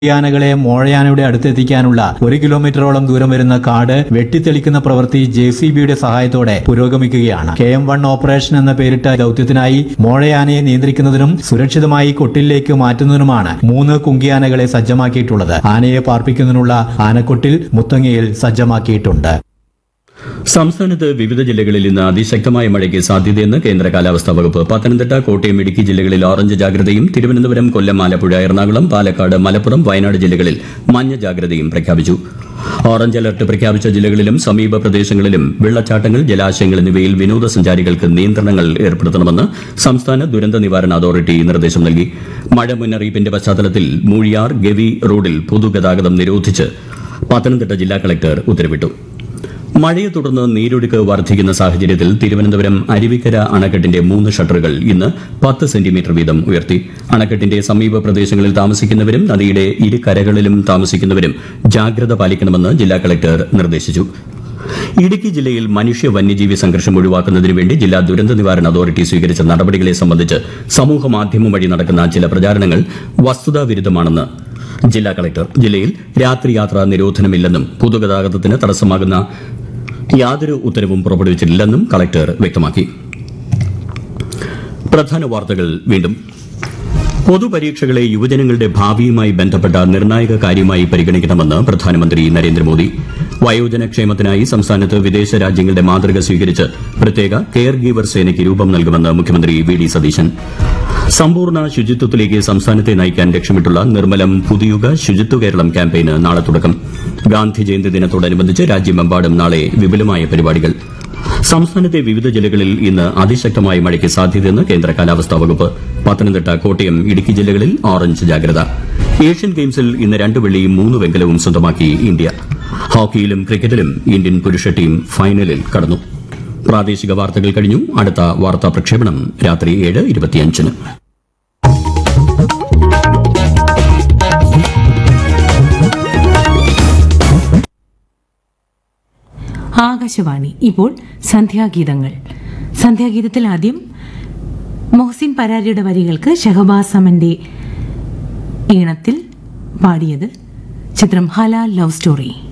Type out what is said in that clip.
യാനകളെ മോഴയാനയുടെ അടുത്തെത്തിക്കാനുള്ള ഒരു കിലോമീറ്ററോളം ദൂരം വരുന്ന കാട് വെട്ടിത്തെളിക്കുന്ന പ്രവൃത്തി ജെ സി ബിയുടെ സഹായത്തോടെ പുരോഗമിക്കുകയാണ് കെ എം വൺ ഓപ്പറേഷൻ എന്ന പേരിട്ട ദൌത്യത്തിനായി മോഴയാനയെ നിയന്ത്രിക്കുന്നതിനും സുരക്ഷിതമായി കൊട്ടിലേക്ക് മാറ്റുന്നതിനുമാണ് മൂന്ന് കുങ്കിയാനകളെ സജ്ജമാക്കിയിട്ടുള്ളത് ആനയെ പാർപ്പിക്കുന്നതിനുള്ള ആനക്കൊട്ടിൽ മുത്തങ്ങയിൽ സജ്ജമാക്കിയിട്ടുണ്ട് സംസ്ഥാനത്ത് വിവിധ ജില്ലകളിൽ ഇന്ന് അതിശക്തമായ മഴയ്ക്ക് സാധ്യതയെന്ന് കേന്ദ്ര കാലാവസ്ഥാ വകുപ്പ് പത്തനംതിട്ട കോട്ടയം ഇടുക്കി ജില്ലകളിൽ ഓറഞ്ച് ജാഗ്രതയും തിരുവനന്തപുരം കൊല്ലം ആലപ്പുഴ എറണാകുളം പാലക്കാട് മലപ്പുറം വയനാട് ജില്ലകളിൽ മഞ്ഞ ജാഗ്രതയും പ്രഖ്യാപിച്ചു ഓറഞ്ച് അലർട്ട് പ്രഖ്യാപിച്ച ജില്ലകളിലും സമീപ പ്രദേശങ്ങളിലും വെള്ളച്ചാട്ടങ്ങൾ ജലാശയങ്ങൾ എന്നിവയിൽ വിനോദസഞ്ചാരികൾക്ക് നിയന്ത്രണങ്ങൾ ഏർപ്പെടുത്തണമെന്ന് സംസ്ഥാന ദുരന്ത നിവാരണ അതോറിറ്റി നിർദ്ദേശം നൽകി മഴ മുന്നറിയിപ്പിന്റെ പശ്ചാത്തലത്തിൽ മൂഴിയാർ ഗവി റോഡിൽ പൊതുഗതാഗതം നിരോധിച്ച് പത്തനംതിട്ട ജില്ലാ കളക്ടർ ഉത്തരവിട്ടു മഴയെ തുടർന്ന് നീരൊഴുക്ക് വർദ്ധിക്കുന്ന സാഹചര്യത്തിൽ തിരുവനന്തപുരം അരുവിക്കര അണക്കെട്ടിന്റെ മൂന്ന് ഷട്ടറുകൾ ഇന്ന് പത്ത് സെന്റിമീറ്റർ വീതം ഉയർത്തി അണക്കെട്ടിന്റെ സമീപ പ്രദേശങ്ങളിൽ താമസിക്കുന്നവരും നദിയുടെ ഇരു കരകളിലും താമസിക്കുന്നവരും ജാഗ്രത പാലിക്കണമെന്ന് ജില്ലാ കളക്ടർ നിർദ്ദേശിച്ചു ഇടുക്കി ജില്ലയിൽ മനുഷ്യ വന്യജീവി സംഘർഷം ഒഴിവാക്കുന്നതിന് വേണ്ടി ജില്ലാ ദുരന്ത നിവാരണ അതോറിറ്റി സ്വീകരിച്ച നടപടികളെ സംബന്ധിച്ച് സമൂഹ മാധ്യമം വഴി നടക്കുന്ന ചില പ്രചാരണങ്ങൾ വസ്തുതാവിരുദ്ധമാണെന്ന് ജില്ലാ കളക്ടർ ജില്ലയിൽ രാത്രി യാത്രാ നിരോധനമില്ലെന്നും പൊതുഗതാഗതത്തിന് തടസ്സമാകുന്ന യാതൊരു ഉത്തരവും പുറപ്പെടുവിച്ചിട്ടില്ലെന്നും കളക്ടർ വ്യക്തമാക്കി പ്രധാന വാർത്തകൾ വീണ്ടും പൊതുപരീക്ഷകളെ യുവജനങ്ങളുടെ ഭാവിയുമായി ബന്ധപ്പെട്ട നിർണായക കാര്യമായി പരിഗണിക്കണമെന്ന് പ്രധാനമന്ത്രി നരേന്ദ്രമോദി വയോജനക്ഷേമത്തിനായി സംസ്ഥാനത്ത് വിദേശ രാജ്യങ്ങളുടെ മാതൃക സ്വീകരിച്ച് പ്രത്യേക കെയർ ഗീവർ സേനയ്ക്ക് രൂപം നൽകുമെന്ന് മുഖ്യമന്ത്രി വി ഡി സതീശൻ സമ്പൂർണ്ണ ശുചിത്വത്തിലേക്ക് സംസ്ഥാനത്തെ നയിക്കാൻ ലക്ഷ്യമിട്ടുള്ള നിർമ്മലം പുതിയുഗ ശുചിത്വ കേരളം ക്യാമ്പയിന് നാളെ തുടക്കം ഗാന്ധി ജയന്തി ദിനത്തോടനുബന്ധിച്ച് രാജ്യമെമ്പാടും നാളെ വിപുലമായ പരിപാടികൾ സംസ്ഥാനത്തെ വിവിധ ജില്ലകളിൽ ഇന്ന് അതിശക്തമായ മഴയ്ക്ക് സാധ്യതയെന്ന് കേന്ദ്ര കാലാവസ്ഥാ വകുപ്പ് പത്തനംതിട്ട കോട്ടയം ഇടുക്കി ജില്ലകളിൽ ഓറഞ്ച് ജാഗ്രത ഏഷ്യൻ ഗെയിംസിൽ ഇന്ന് രണ്ട് വെള്ളിയും മൂന്ന് വെങ്കലവും സ്വന്തമാക്കി ഇന്ത്യ ഹോക്കിയിലും ക്രിക്കറ്റിലും ഇന്ത്യൻ പുരുഷ ടീം ഫൈനലിൽ കടന്നു പ്രാദേശിക വാർത്തകൾ കഴിഞ്ഞു അടുത്ത വാർത്താ പ്രക്ഷേപണം രാത്രി ഏഴ് ഇരുപത്തിയഞ്ചിന് ആകാശവാണി ഇപ്പോൾ സന്ധ്യാഗീതങ്ങൾ സന്ധ്യാഗീതത്തിൽ ആദ്യം മൊഹസിൻ പരാരിയുടെ വരികൾക്ക് ഷഹബാസ് സമന്റെ ഈണത്തിൽ പാടിയത് ചിത്രം ഹലാൽ ലവ് സ്റ്റോറി